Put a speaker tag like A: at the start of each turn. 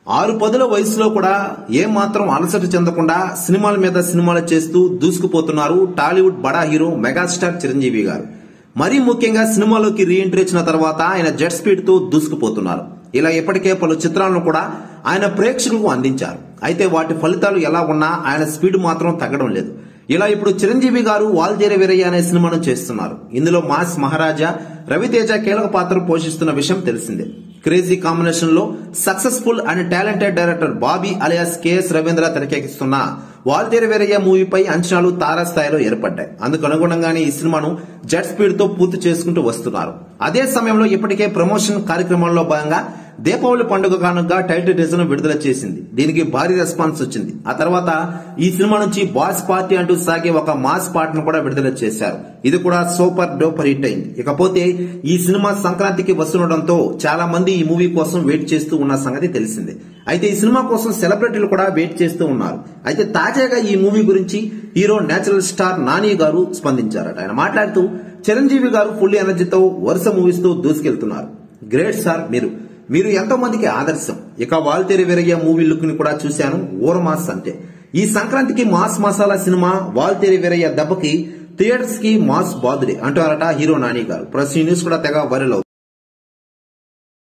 A: ఆరు పదుల వయసులో కూడా ఏమాత్రం అలసట చెందకుండా సినిమాల మీద సినిమాలు చేస్తూ దూసుకుపోతున్నారు టాలీవుడ్ బడా హీరో మెగాస్టార్ చిరంజీవి గారు మరీ ముఖ్యంగా సినిమాలోకి రీఎంట్రీ ఇచ్చిన తర్వాత ఆయన జెట్ స్పీడ్ తో దూసుకుపోతున్నారు ఇలా ఇప్పటికే పలు చిత్రాలను కూడా ఆయన ప్రేక్షకులకు అందించారు అయితే వాటి ఫలితాలు ఎలా ఉన్నా ఆయన స్పీడ్ మాత్రం తగ్గడం లేదు ఇలా ఇప్పుడు చిరంజీవి గారు వాల్తేర వీరయ్య అనే సినిమాను చేస్తున్నారు ఇందులో మాస్ మహారాజా రవితేజ కీలక పాత్ర పోషిస్తున్న విషయం తెలిసిందే క్రేజీ కాంబినేషన్ లో successful and talented director Bobby alias K S Ravindra తెరకెక్కిస్తున్న వాల్తేరు వీరయ్య మూవీపై అంచనాలు తారాస్థాయిలో ఏర్పడ్డాయి అందుకు అనుగుణంగానే ఈ సినిమాను జెట్ స్పీడ్ తో పూర్తి చేసుకుంటూ వస్తున్నారు అదే సమయంలో ఇప్పటికే ప్రమోషన్ కార్యక్రమంలో భాగంగా దీపావళి పండుగ కానుక టైటిల్ టీజర్ విడుదల చేసింది దీనికి భారీ రెస్పాన్స్ వచ్చింది ఆ తర్వాత ఈ సినిమా నుంచి బాస్ పార్టీ అంటూ సాగే ఒక మాస్ పాటను కూడా విడుదల చేశారు ఇది కూడా సూపర్ డూపర్ హిట్ అయింది ఇకపోతే ఈ సినిమా సంక్రాంతికి వస్తుండటంతో చాలా మంది ఈ మూవీ కోసం వెయిట్ చేస్తూ ఉన్న సంగతి తెలిసిందే అయితే ఈ సినిమా కోసం సెలబ్రిటీలు కూడా వెయిట్ చేస్తూ ఉన్నారు అయితే తాజాగా ఈ మూవీ గురించి హీరో నేచురల్ స్టార్ నాని గారు స్పందించారట ఆయన మాట్లాడుతూ చిరంజీవి గారు ఫుల్ ఎనర్జీతో వరుస మూవీస్ తో దూసుకెళ్తున్నారు గ్రేట్ సార్ మీరు మీరు ఎంతో మందికి ఆదర్శం ఇక వాల్తేరి వీరయ్య మూవీ లుక్ ని కూడా చూశాను ఓర మాస్ అంటే ఈ సంక్రాంతికి మాస్ మసాలా సినిమా వాల్తేరి వీరయ్య దెబ్బకి థియేటర్స్ కి మాస్ బాదుడే అంటారట హీరో నాని గారు ప్రస్తుతం ఈ న్యూస్ కూడా తెగ వైరల్ అవుతుంది